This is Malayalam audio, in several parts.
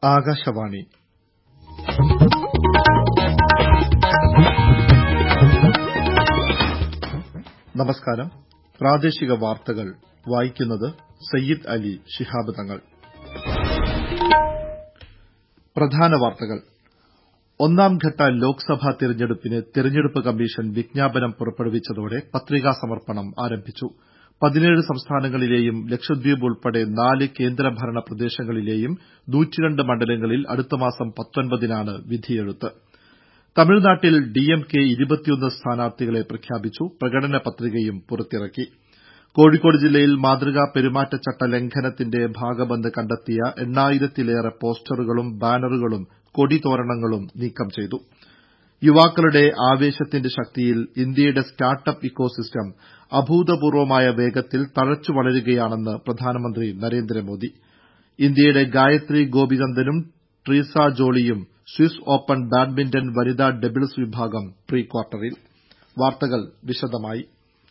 ആകാശവാണി നമസ്കാരം പ്രാദേശിക വാർത്തകൾ വായിക്കുന്നത് സയ്യിദ് അലി ശിഹാബ് തങ്ങൾ പ്രധാന വാർത്തകൾ ഒന്നാംഘട്ട ലോക്സഭാ തെരഞ്ഞെടുപ്പിന് തെരഞ്ഞെടുപ്പ് കമ്മീഷൻ വിജ്ഞാപനം പുറപ്പെടുവിച്ചതോടെ പത്രികാ സമർപ്പണം ആരംഭിച്ചു പതിനേഴ് സംസ്ഥാനങ്ങളിലെയും ലക്ഷദ്വീപ് ഉൾപ്പെടെ നാല് കേന്ദ്രഭരണ പ്രദേശങ്ങളിലെയും മണ്ഡലങ്ങളിൽ അടുത്തമാസം പത്തൊൻപതിനാണ് വിധിയെഴുത്ത് തമിഴ്നാട്ടിൽ ഡിഎംകെ സ്ഥാനാർത്ഥികളെ പ്രഖ്യാപിച്ചു പ്രകടന പത്രികയും പുറത്തിറക്കി കോഴിക്കോട് ജില്ലയിൽ മാതൃകാ പെരുമാറ്റച്ചട്ട ലംഘനത്തിന്റെ ഭാഗമെന്ന് കണ്ടെത്തിയ എണ്ണായിരത്തിലേറെ പോസ്റ്ററുകളും ബാനറുകളും കൊടിതോരണങ്ങളും നീക്കം ചെയ്തു യുവാക്കളുടെ ആവേശത്തിന്റെ ശക്തിയിൽ ഇന്ത്യയുടെ സ്റ്റാർട്ടപ്പ് ഇക്കോസിസ്റ്റം അഭൂതപൂർവമായ വേഗത്തിൽ തഴച്ചു വളരുകയാണെന്ന് പ്രധാനമന്ത്രി നരേന്ദ്രമോദി ഇന്ത്യയുടെ ഗായത്രി ഗോപിചന്ദനും ട്രീസ ജോളിയും സ്വിസ് ഓപ്പൺ ബാഡ്മിന്റൺ വനിതാ ഡബിൾസ് വിഭാഗം പ്രീ ക്വാർട്ടറിൽ വാർത്തകൾ വിശദമായി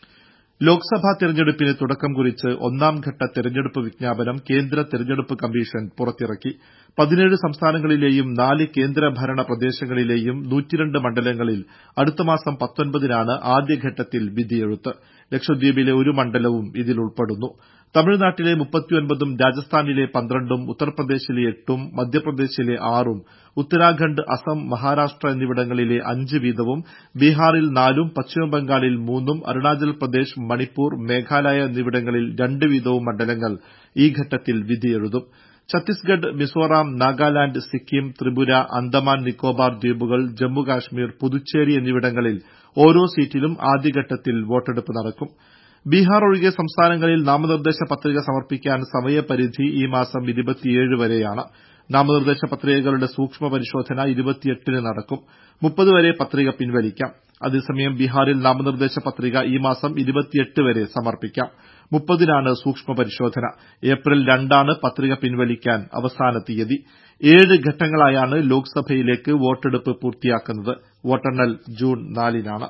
ലോക്സഭാ തെരഞ്ഞെടുപ്പിന് തുടക്കം കുറിച്ച് ഒന്നാംഘട്ട തെരഞ്ഞെടുപ്പ് വിജ്ഞാപനം കേന്ദ്ര തെരഞ്ഞെടുപ്പ് കമ്മീഷൻ പുറത്തിറക്കി പതിനേഴ് സംസ്ഥാനങ്ങളിലെയും നാല് കേന്ദ്രഭരണ പ്രദേശങ്ങളിലെയും മണ്ഡലങ്ങളിൽ അടുത്തമാസം പത്തൊൻപതിനാണ് ആദ്യഘട്ടത്തിൽ വിധിയെഴുത്ത് ലക്ഷദ്വീപിലെ ഒരു മണ്ഡലവും ഇതിൽ ഉൾപ്പെടുന്നു തമിഴ്നാട്ടിലെ മുപ്പത്തിയൊൻപതും രാജസ്ഥാനിലെ പന്ത്രണ്ടും ഉത്തർപ്രദേശിലെ എട്ടും മധ്യപ്രദേശിലെ ആറും ഉത്തരാഖണ്ഡ് അസം മഹാരാഷ്ട്ര എന്നിവിടങ്ങളിലെ അഞ്ച് വീതവും ബീഹാറിൽ നാലും പശ്ചിമബംഗാളിൽ മൂന്നും അരുണാചൽ പ്രദേശ് മണിപ്പൂർ മേഘാലയ എന്നിവിടങ്ങളിൽ രണ്ട് വീതവും മണ്ഡലങ്ങൾ ഈ ഘട്ടത്തിൽ വിധിയെഴുതും ഛത്തീസ്ഗഡ് മിസോറാം നാഗാലാന്റ് സിക്കിം ത്രിപുര അന്തമാൻ നിക്കോബാർ ദ്വീപുകൾ ജമ്മുകാശ്മീർ പുതുച്ചേരി എന്നിവിടങ്ങളിൽ ഓരോ സീറ്റിലും ആദ്യഘട്ടത്തിൽ വോട്ടെടുപ്പ് നടക്കും ബീഹാർ ഒഴികെ സംസ്ഥാനങ്ങളിൽ നാമനിർദ്ദേശ പത്രിക സമർപ്പിക്കാൻ സമയപരിധി ഈ മാസം വരെയാണ് നാമനിർദ്ദേശ പത്രികകളുടെ സൂക്ഷ്മ പരിശോധന ന് നടക്കും വരെ പത്രിക പിൻവലിക്കാം അതേസമയം ബീഹാറിൽ നാമനിർദ്ദേശ പത്രിക ഈ മാസം വരെ സമർപ്പിക്കാം മുപ്പതിനാണ് സൂക്ഷ്മ പരിശോധന ഏപ്രിൽ രണ്ടാണ് പത്രിക പിൻവലിക്കാൻ അവസാന തീയതി ഏഴ് ഘട്ടങ്ങളായാണ് ലോക്സഭയിലേക്ക് വോട്ടെടുപ്പ് പൂർത്തിയാക്കുന്നത് വോട്ടെണ്ണൽ ജൂൺ നാലിനാണ്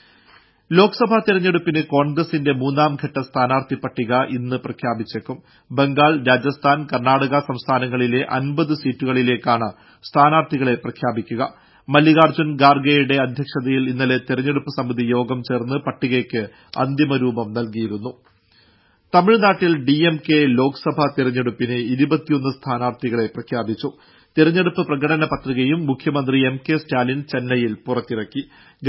ലോക്സഭാ തെരഞ്ഞെടുപ്പിന് കോൺഗ്രസിന്റെ മൂന്നാംഘട്ട സ്ഥാനാർത്ഥി പട്ടിക ഇന്ന് പ്രഖ്യാപിച്ചേക്കും ബംഗാൾ രാജസ്ഥാൻ കർണാടക സംസ്ഥാനങ്ങളിലെ അൻപത് സീറ്റുകളിലേക്കാണ് സ്ഥാനാർത്ഥികളെ പ്രഖ്യാപിക്കുക മല്ലികാർജ്ജുൻ ഖാർഗെയുടെ അധ്യക്ഷതയിൽ ഇന്നലെ തെരഞ്ഞെടുപ്പ് സമിതി യോഗം ചേർന്ന് പട്ടികയ്ക്ക് അന്തിമരൂപം നൽകിയിരുന്നു തമിഴ്നാട്ടിൽ ഡിഎംകെ ലോക്സഭാ തെരഞ്ഞെടുപ്പിന് സ്ഥാനാർത്ഥികളെ പ്രഖ്യാപിച്ചു തെരഞ്ഞെടുപ്പ് പ്രകടന പത്രികയും മുഖ്യമന്ത്രി എം കെ സ്റ്റാലിൻ ചെന്നൈയിൽ പുറത്തിറക്കി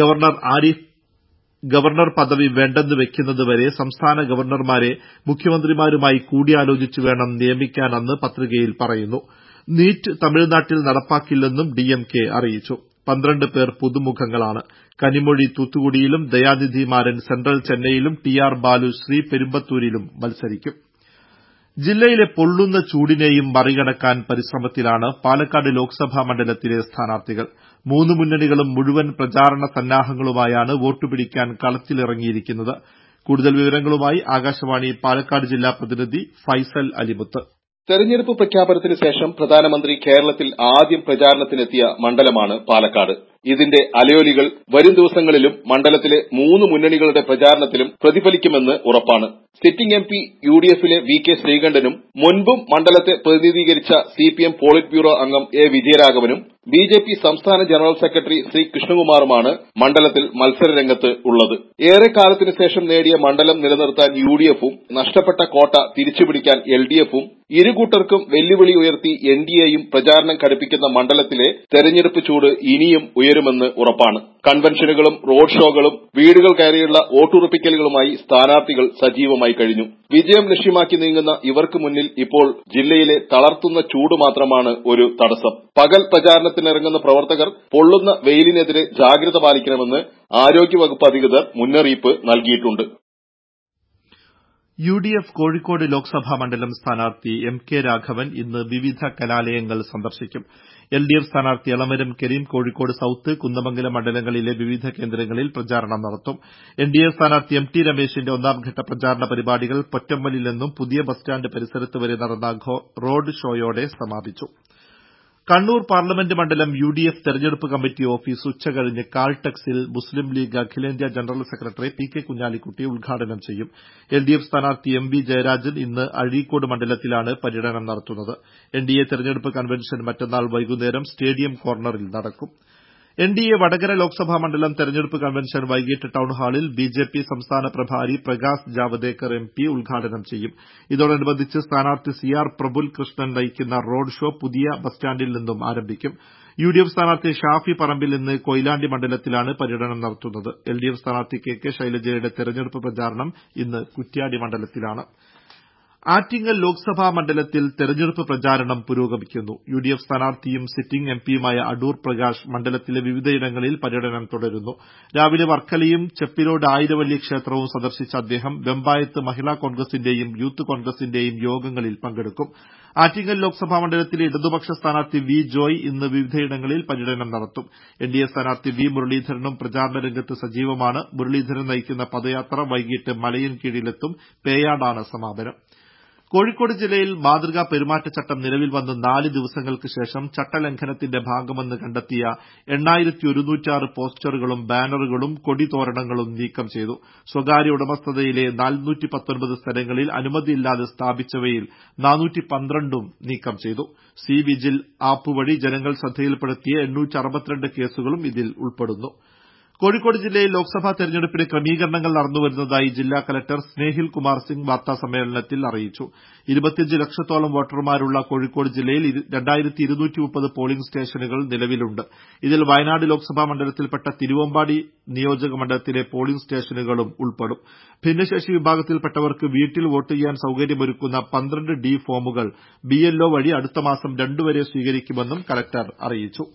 ഗവർണർ പദവി വേണ്ടെന്ന് വെയ്ക്കുന്നതുവരെ സംസ്ഥാന ഗവർണർമാരെ മുഖ്യമന്ത്രിമാരുമായി കൂടിയാലോചിച്ച് വേണം നിയമിക്കാനെന്ന് പത്രികയിൽ പറയുന്നു നീറ്റ് തമിഴ്നാട്ടിൽ നടപ്പാക്കില്ലെന്നും ഡിഎംകെ അറിയിച്ചു പന്ത്രണ്ട് പേർ പുതുമുഖങ്ങളാണ് കനിമൊഴി തൂത്തുക്കുടിയിലും ദയാനിധി മാരൻ സെൻട്രൽ ചെന്നൈയിലും ടി ആർ ബാലു ശ്രീപെരുമ്പത്തൂരിലും മത്സരിക്കും ജില്ലയിലെ പൊള്ളുന്ന ചൂടിനെയും മറികടക്കാൻ പരിശ്രമത്തിലാണ് പാലക്കാട് ലോക്സഭാ മണ്ഡലത്തിലെ സ്ഥാനാർത്ഥികൾ മൂന്ന് മുന്നണികളും മുഴുവൻ പ്രചാരണ സന്നാഹങ്ങളുമായാണ് വോട്ടുപിടിക്കാൻ കളത്തിലിറങ്ങിയിരിക്കുന്നത് കൂടുതൽ വിവരങ്ങളുമായി ആകാശവാണി പാലക്കാട് ജില്ലാ പ്രതിനിധി ഫൈസൽ അലിമുത്ത് തെരഞ്ഞെടുപ്പ് പ്രഖ്യാപനത്തിന് ശേഷം പ്രധാനമന്ത്രി കേരളത്തിൽ ആദ്യം പ്രചാരണത്തിനെത്തിയ മണ്ഡലമാണ് പാലക്കാട് ഇതിന്റെ അലയൊലികൾ വരും ദിവസങ്ങളിലും മണ്ഡലത്തിലെ മൂന്ന് മുന്നണികളുടെ പ്രചാരണത്തിലും പ്രതിഫലിക്കുമെന്ന് ഉറപ്പാണ് sitting M P U D എഫിലെ വി കെ ശ്രീകണ്ഠനും മുൻപും മണ്ഡലത്തെ പ്രതിനിധീകരിച്ച C P M polit bureau അംഗം എ വിജയരാഘവനും ബി ജെ പി സംസ്ഥാന ജനറൽ സെക്രട്ടറി ശ്രീ കൃഷ്ണകുമാറുമാണ് മണ്ഡലത്തിൽ മത്സരരംഗത്ത് ഉള്ളത് ഏറെക്കാലത്തിനു ശേഷം നേടിയ മണ്ഡലം നിലനിർത്താൻ യു ഡി എഫും നഷ്ടപ്പെട്ട കോട്ട തിരിച്ചുപിടിക്കാൻ എൽ ഡി എഫും ഇരുകൂട്ടർക്കും വെല്ലുവിളി ഉയർത്തി എൻ ഡി എയും പ്രചാരണം കടുപ്പിക്കുന്ന മണ്ഡലത്തിലെ തെരഞ്ഞെടുപ്പ് ചൂട് ഇനിയും ഉയരുമെന്ന് ഉറപ്പാണ് കൺവെൻഷനുകളും റോഡ് ഷോകളും വീടുകൾ കയറിയുള്ള വോട്ടുറപ്പിക്കലുകളുമായി സ്ഥാനാർത്ഥികൾ സജീവമായി കഴിഞ്ഞു വിജയം ലക്ഷ്യമാക്കി നീങ്ങുന്ന ഇവർക്ക് മുന്നിൽ ഇപ്പോൾ ജില്ലയിലെ തളർത്തുന്ന ചൂട് മാത്രമാണ് ഒരു തടസ്സം പകൽ പ്രചാരണത്തിനിറങ്ങുന്ന പ്രവർത്തകർ പൊള്ളുന്ന വെയിലിനെതിരെ ജാഗ്രത പാലിക്കണമെന്ന് ആരോഗ്യവകുപ്പ് അധികൃതർ മുന്നറിയിപ്പ് നൽകിയിട്ടുണ്ട് U D F Kozhikode Lok Sabha മണ്ഡലം സ്ഥാനാർത്ഥി എം കെ രാഘവൻ ഇന്ന് വിവിധ കലാലയങ്ങൾ സന്ദർശിക്കും എൽ ഡി എഫ് സ്ഥാനാർത്ഥി എളമരം കരീം കോഴിക്കോട് സൌത്ത് കുന്ദമംഗലം മണ്ഡലങ്ങളിലെ വിവിധ കേന്ദ്രങ്ങളിൽ പ്രചാരണം നടത്തും എൻ ഡി എ സ്ഥാനാർത്ഥി എം ടി രമേശിന്റെ ഒന്നാംഘട്ട പ്രചാരണ പരിപാടികൾ പൊറ്റമ്മലിൽ നിന്നും പുതിയ ബസ് സ്റ്റാന്റ് പരിസരത്ത് വരെ നടന്ന റോഡ് ഷോയോടെ സമാപിച്ചു കണ്ണൂർ പാർലമെന്റ് മണ്ഡലം യു ഡി എഫ് തെരഞ്ഞെടുപ്പ് കമ്മിറ്റി ഓഫീസ് ഉച്ചകഴിഞ്ഞ് കാൾടെക്സിൽ മുസ്ലിം ലീഗ് അഖിലേന്ത്യാ general secretary P K Kunhalikutty ഉദ്ഘാടനം ചെയ്യും എൽ ഡി എഫ് സ്ഥാനാർത്ഥി എം വി ജയരാജൻ ഇന്ന് അഴീക്കോട് മണ്ഡലത്തിലാണ് പര്യടനം നടത്തുന്നത് എൻ ഡി എ തെരഞ്ഞെടുപ്പ് കൺവെൻഷൻ മറ്റന്നാൾ വൈകുന്നേരം സ്റ്റേഡിയം കോർണറിൽ നടക്കും N D A Vadakara Lok Sabha മണ്ഡലം തെരഞ്ഞെടുപ്പ് കൺവെൻഷൻ വൈകിട്ട് ടൌൺഹാളിൽ ബി ജെ പി സംസ്ഥാന പ്രഭാരി പ്രകാശ് ജാവ്ദേക്കർ എം പി ഉദ്ഘാടനം ചെയ്യും ഇതോടനുബന്ധിച്ച് സ്ഥാനാർത്ഥി സി ആർ പ്രഫുൽ കൃഷ്ണൻ നയിക്കുന്ന റോഡ് ഷോ പുതിയ ബസ് സ്റ്റാൻഡിൽ നിന്നും ആരംഭിക്കും യു ഡി എഫ് സ്ഥാനാർത്ഥി ഷാഫി പറമ്പിൽ ഇന്ന് കൊയിലാണ്ടി മണ്ഡലത്തിലാണ് പര്യടനം നടത്തുന്നത് എൽ ഡി എഫ് സ്ഥാനാർത്ഥി കെ കെ ശൈലജയുടെ തെരഞ്ഞെടുപ്പ് പ്രചാരണം ഇന്ന് കുറ്റ്യാടി മണ്ഡലത്തിലാണ് ആറ്റിങ്ങൽ ലോക്സഭാ മണ്ഡലത്തിൽ തെരഞ്ഞെടുപ്പ് പ്രചാരണം പുരോഗമിക്കുന്നു യു ഡി എഫ് സ്ഥാനാർത്ഥിയും സിറ്റിംഗ് എംപിയുമായ അടൂർ പ്രകാശ് മണ്ഡലത്തിലെ വിവിധയിടങ്ങളിൽ പര്യടനം തുടരുന്നു രാവിലെ വർക്കലയും ചെപ്പിലോട് ആയിരവള്ളി ക്ഷേത്രവും സന്ദർശിച്ച അദ്ദേഹം വെമ്പായത്ത് മഹിളാ കോൺഗ്രസിന്റെയും യൂത്ത് കോൺഗ്രസിന്റെയും യോഗങ്ങളിൽ പങ്കെടുക്കും ആറ്റിങ്ങൽ ലോക്സഭാ മണ്ഡലത്തിലെ ഇടതുപക്ഷ സ്ഥാനാർത്ഥി വി ജോയ് ഇന്ന് വിവിധയിടങ്ങളിൽ പര്യടനം നടത്തും എൻ ഡി എ സ്ഥാനാർത്ഥി വി മുരളീധരനും പ്രചാരണ രംഗത്ത് സജീവമാണ് മുരളീധരൻ നയിക്കുന്ന പദയാത്ര വൈകിട്ട് മലയൻകീഴിലെത്തും പേയാടാണ് സമാപനം കോഴിക്കോട് ജില്ലയിൽ മാതൃകാ പെരുമാറ്റച്ചട്ടം നിലവിൽ വന്ന് നാല് ദിവസങ്ങൾക്ക് ശേഷം ചട്ടലംഘനത്തിന്റെ ഭാഗമെന്ന് കണ്ടെത്തിയ പോസ്റ്ററുകളും ബാനറുകളും കൊടിതോരണങ്ങളും നീക്കം ചെയ്തു സ്വകാര്യ ഉടമസ്ഥതയിലെ സ്ഥലങ്ങളിൽ അനുമതിയില്ലാതെ സ്ഥാപിച്ചവയിൽ ഉം നീക്കം ചെയ്തു സി വിജിൽ ആപ്പ് വഴി ജനങ്ങൾ ശ്രദ്ധയിൽപ്പെടുത്തിയ കേസുകളും ഇതിൽ ഉൾപ്പെടുന്നു കോഴിക്കോട് ജില്ലയിൽ ലോക്സഭാ തെരഞ്ഞെടുപ്പിന് ക്രമീകരണങ്ങൾ നടന്നുവരുന്നതായി ജില്ലാ കലക്ടർ സ്നേഹിൽ കുമാർ സിംഗ് വാർത്താസമ്മേളനത്തിൽ അറിയിച്ചു ഇരുപത്തിയഞ്ച് ലക്ഷത്തോളം വോട്ടർമാരുള്ള കോഴിക്കോട് ജില്ലയിൽ പോളിംഗ് സ്റ്റേഷനുകൾ നിലവിലുണ്ട് ഇതിൽ വയനാട് ലോക്സഭാ മണ്ഡലത്തിൽപ്പെട്ട തിരുവമ്പാടി നിയോജക മണ്ഡലത്തിലെ പോളിംഗ് സ്റ്റേഷനുകളും ഉൾപ്പെടും ഭിന്നശേഷി വിഭാഗത്തിൽപ്പെട്ടവർക്ക് വീട്ടിൽ വോട്ട് ചെയ്യാൻ സൌകര്യമൊരുക്കുന്ന പന്ത്രണ്ട് ഡി ഫോമുകൾ ബിഎൽഒ വഴി അടുത്ത മാസം രണ്ട് വരെ സ്വീകരിക്കുമെന്നും കലക്ടർ അറിയിച്ചു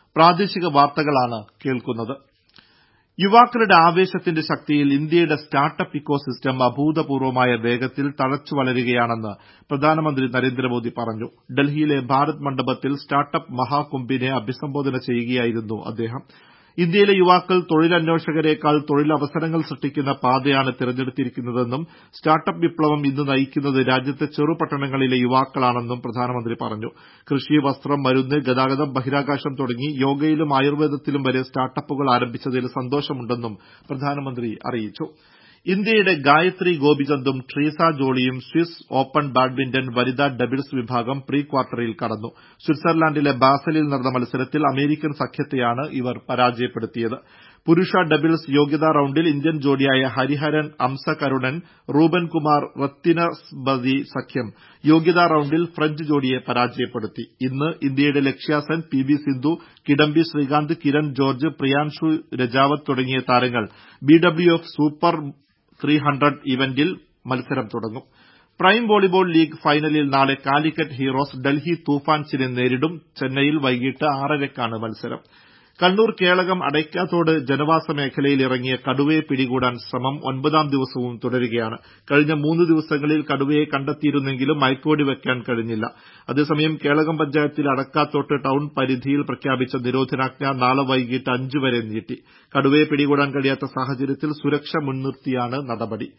യുവാക്കളുടെ ആവേശത്തിന്റെ ശക്തിയിൽ ഇന്ത്യയുടെ സ്റ്റാർട്ടപ്പ് ഇക്കോസിസ്റ്റം അഭൂതപൂർവമായ വേഗത്തിൽ തഴച്ചു വളരുകയാണെന്ന് പ്രധാനമന്ത്രി നരേന്ദ്രമോദി പറഞ്ഞു ഡൽഹിയിലെ ഭാരത് മണ്ഡപത്തിൽ സ്റ്റാർട്ടപ്പ് മഹാകുംഭിനെ അഭിസംബോധന ചെയ്യുകയായിരുന്നു അദ്ദേഹം ഇന്ത്യയിലെ യുവാക്കൾ തൊഴിലന്വേഷകരേക്കാൾ തൊഴിലവസരങ്ങൾ സൃഷ്ടിക്കുന്ന പാതയാണ് തിരഞ്ഞെടുത്തിരിക്കുന്നതെന്നും സ്റ്റാർട്ടപ്പ് വിപ്ലവം ഇന്ന് നയിക്കുന്നത് രാജ്യത്തെ ചെറുപട്ടണങ്ങളിലെ യുവാക്കളാണെന്നും പ്രധാനമന്ത്രി പറഞ്ഞു കൃഷി വസ്ത്രം മരുന്ന് ഗതാഗതം ബഹിരാകാശം തുടങ്ങി യോഗയിലും ആയുർവേദത്തിലും വരെ സ്റ്റാർട്ടപ്പുകൾ ആരംഭിച്ചതിൽ സന്തോഷമുണ്ടെന്നും പ്രധാനമന്ത്രി അറിയിച്ചു ഇന്ത്യയുടെ ഗായത്രി ഗോപിചന്ദും ട്രീസ ജോളിയും സ്വിസ് ഓപ്പൺ ബാഡ്മിന്റൺ വനിതാ ഡബിൾസ് വിഭാഗം പ്രീ ക്വാർട്ടറിൽ കടന്നു സ്വിറ്റ്സർലാൻഡിലെ ബാസലിൽ നടന്ന മത്സരത്തിൽ അമേരിക്കൻ സഖ്യത്തെയാണ് ഇവർ പരാജയപ്പെടുത്തിയത് പുരുഷ ഡബിൾസ് യോഗ്യതാ റൌണ്ടിൽ ഇന്ത്യൻ ജോഡിയായ ഹരിഹരൻ അംസ കരുണൻ റൂബൻ കുമാർ റത്തിനസ്ബതി സഖ്യം യോഗ്യതാ റൌണ്ടിൽ ഫ്രഞ്ച് ജോഡിയെ പരാജയപ്പെടുത്തി ഇന്ന് ഇന്ത്യയുടെ ലക്ഷ്യ സെൻ പി വി സിന്ധു കിഡംബി ശ്രീകാന്ത് കിരൺ ജോർജ് പ്രിയാൻഷു രജാവത് തുടങ്ങിയ താരങ്ങൾ B W F super three hundred ഇവന്റിൽ മത്സരം തുടങ്ങും പ്രൈം വോളിബോൾ ലീഗ് ഫൈനലിൽ നാളെ കാലിക്കറ്റ് ഹീറോസ് ഡൽഹി തൂഫാൻസിനെ നേരിടും ചെന്നൈയിൽ വൈകിട്ട് ആറരയ്ക്കാണ് മത്സരം കണ്ണൂർ കേളകം അടയ്ക്കാത്തോട് ജനവാസ മേഖലയിൽ ഇറങ്ങിയ കടുവയെ പിടികൂടാൻ ശ്രമം ഒൻപതാം ദിവസവും തുടരുകയാണ് കഴിഞ്ഞ മൂന്ന് ദിവസങ്ങളിൽ കടുവയെ കണ്ടെത്തിയിരുന്നെങ്കിലും മയക്കുവെടി വയ്ക്കാൻ കഴിഞ്ഞില്ല അതേസമയം കേളകം പഞ്ചായത്തിലെ അടക്കാത്തോട്ട് ടൌൺ പരിധിയിൽ പ്രഖ്യാപിച്ച നിരോധനാജ്ഞ നാളെ വൈകിട്ട് അഞ്ച് വരെ നീട്ടി കടുവയെ പിടികൂടാൻ കഴിയാത്ത സാഹചര്യത്തിൽ സുരക്ഷ മുൻനിർത്തിയാണ് നടപടി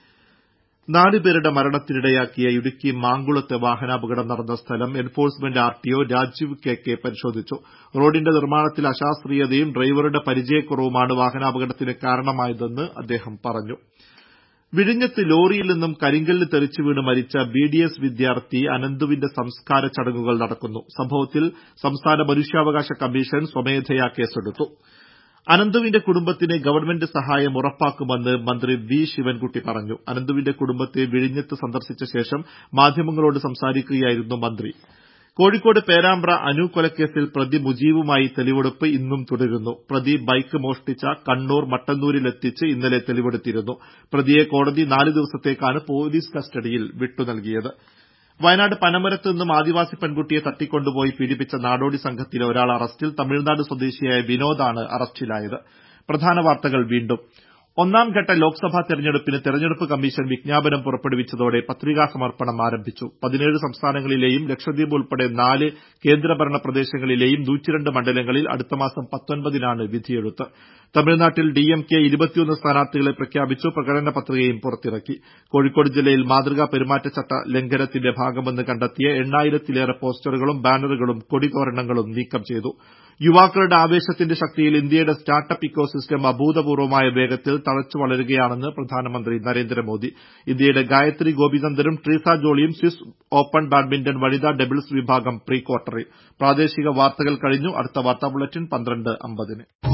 നാലുപേരുടെ മരണത്തിനിടയാക്കിയ ഇടുക്കി മാങ്കുളത്തെ വാഹനാപകടം നടന്ന സ്ഥലം enforcement RTO Rajeev K K പരിശോധിച്ചു റോഡിന്റെ നിർമ്മാണത്തിൽ അശാസ്ത്രീയതയും ഡ്രൈവറുടെ പരിചയക്കുറവുമാണ് വാഹനാപകടത്തിന് കാരണമായതെന്ന് അദ്ദേഹം പറഞ്ഞു വിഴിഞ്ഞത്ത് ലോറിയിൽ നിന്നും കരിങ്കല്ല് തെറിച്ചു വീണ് മരിച്ച ബി ഡി എസ് വിദ്യാർത്ഥി അനന്തുവിന്റെ സംസ്കാര ചടങ്ങുകൾ നടക്കുന്നു സംഭവത്തിൽ സംസ്ഥാന മനുഷ്യാവകാശ കമ്മീഷൻ സ്വമേധയാ കേസെടുത്തു അനന്തുവിന്റെ കുടുംബത്തിന് ഗവൺമെന്റ് സഹായം ഉറപ്പാക്കുമെന്ന് മന്ത്രി വി ശിവൻകുട്ടി പറഞ്ഞു അനന്തുവിന്റെ കുടുംബത്തെ വിഴിഞ്ഞത്ത് സന്ദർശിച്ച ശേഷം മാധ്യമങ്ങളോട് സംസാരിക്കുകയായിരുന്നു മന്ത്രി കോഴിക്കോട് പേരാമ്പ്ര അനു കൊലക്കേസിൽ പ്രതി മുജീബുമായി തെളിവെടുപ്പ് ഇന്നും തുടരുന്നു പ്രതി ബൈക്ക് മോഷ്ടിച്ച കണ്ണൂർ മട്ടന്നൂരിലെത്തിച്ച് ഇന്നലെ തെളിവെടുത്തിരുന്നു പ്രതിയെ കോടതി നാല് ദിവസത്തേക്കാണ് പോലീസ് കസ്റ്റഡിയിൽ വിട്ടുനൽകിയത് വയനാട് പനമരത്ത് നിന്നും ആദിവാസി പെൺകുട്ടിയെ തട്ടിക്കൊണ്ടുപോയി പീഡിപ്പിച്ച നാടോടി സംഘത്തിലെ ഒരാൾ അറസ്റ്റിൽ തമിഴ്നാട് സ്വദേശിയായ വിനോദാണ് അറസ്റ്റിലായത് പ്രധാന വാർത്തകൾ വീണ്ടും ഒന്നാംഘട്ട ലോക്സഭാ തെരഞ്ഞെടുപ്പിന് തെരഞ്ഞെടുപ്പ് കമ്മീഷൻ വിജ്ഞാപനം പുറപ്പെടുവിച്ചതോടെ പത്രികാ സമർപ്പണം ആരംഭിച്ചു പതിനേഴ് സംസ്ഥാനങ്ങളിലെയും ലക്ഷദ്വീപ് ഉൾപ്പെടെ നാല് കേന്ദ്രഭരണ പ്രദേശങ്ങളിലെയും നൂറ്റിരണ്ട് മണ്ഡലങ്ങളിൽ അടുത്തമാസം പത്തൊൻപതിനാണ് വിധിയെഴുത്ത് തമിഴ്നാട്ടിൽ ഡിഎംകെ ഇരുപത്തിയൊന്ന് സ്ഥാനാർത്ഥികളെ പ്രഖ്യാപിച്ചു പ്രകടന പത്രികയും പുറത്തിറക്കി കോഴിക്കോട് ജില്ലയിൽ മാതൃകാ പെരുമാറ്റച്ചട്ട ലംഘനത്തിന്റെ ഭാഗമെന്ന് കണ്ടെത്തിയ എണ്ണായിരത്തിലേറെ പോസ്റ്ററുകളും ബാനറുകളും കൊടിതോരണങ്ങളും നീക്കം ചെയ്തു യുവാക്കളുടെ ആവേശത്തിന്റെ ശക്തിയിൽ ഇന്ത്യയുടെ സ്റ്റാർട്ടപ്പ് ഇക്കോസിസ്റ്റം അഭൂതപൂർവമായ വേഗത്തിൽ തഴച്ചു വളരുകയാണെന്ന് പ്രധാനമന്ത്രി നരേന്ദ്രമോദി ഇന്ത്യയുടെ ഗായത്രി ഗോപിനന്ദനും ട്രീസ ജോളിയും സ്വിസ് ഓപ്പൺ ബാഡ്മിന്റൺ വനിതാ ഡബിൾസ് വിഭാഗം പ്രീ ക്വാർട്ടറിൽ പ്രാദേശിക വാർത്തകൾ കഴിഞ്ഞു അടുത്ത വാർത്താ ബുള്ളറ്റിൻ പന്ത്രണ്ട് അമ്പതിന്